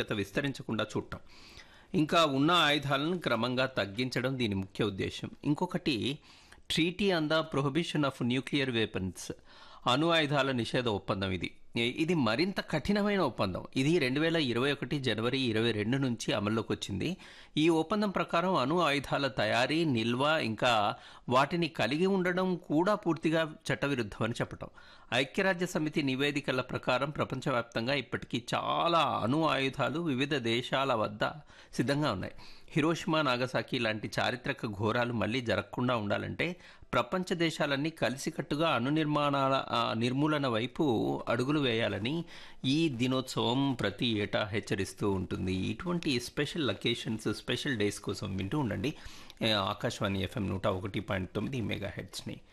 ఆవశ్యకత విస్తరించకుండా చూడటం ఇంకా ఉన్న ఆయుధాలను క్రమంగా తగ్గించడం దీని ముఖ్య ఉద్దేశం ఇంకొకటి treaty on the prohibition of nuclear weapons అణు ఆయుధాల నిషేధ ఒప్పందం ఇది ఇది మరింత కఠినమైన ఒప్పందం ఇది రెండు వేల ఇరవై ఒకటి జనవరి ఇరవై రెండు నుంచి అమల్లోకి వచ్చింది ఈ ఒప్పందం ప్రకారం అణు ఆయుధాల తయారీ నిల్వ ఇంకా వాటిని కలిగి ఉండడం కూడా పూర్తిగా చట్టవిరుద్ధమని చెప్పటం ఐక్యరాజ్య సమితి నివేదికల ప్రకారం ప్రపంచవ్యాప్తంగా ఇప్పటికీ చాలా అణు ఆయుధాలు వివిధ దేశాల వద్ద సిద్ధంగా ఉన్నాయి హిరోషిమా నాగసాకి లాంటి చారిత్రక ఘోరాలు మళ్లీ జరగకుండా ఉండాలంటే ప్రపంచ దేశాలన్నీ కలిసికట్టుగా అణు నిర్మాణాల ఆ, నిర్మూలన వైపు అడుగులు వేయాలని ఈ దినోత్సవం ప్రతి ఏటా హెచ్చరిస్తూ ఉంటుంది ఇటువంటి స్పెషల్ లొకేషన్స్ స్పెషల్ డేస్ కోసం వింటూ ఉండండి ఏ, ఆకాశవాణి ఎఫ్ఎం నూట ఒకటి పాయింట్ తొమ్మిది మెగా హెడ్స్ని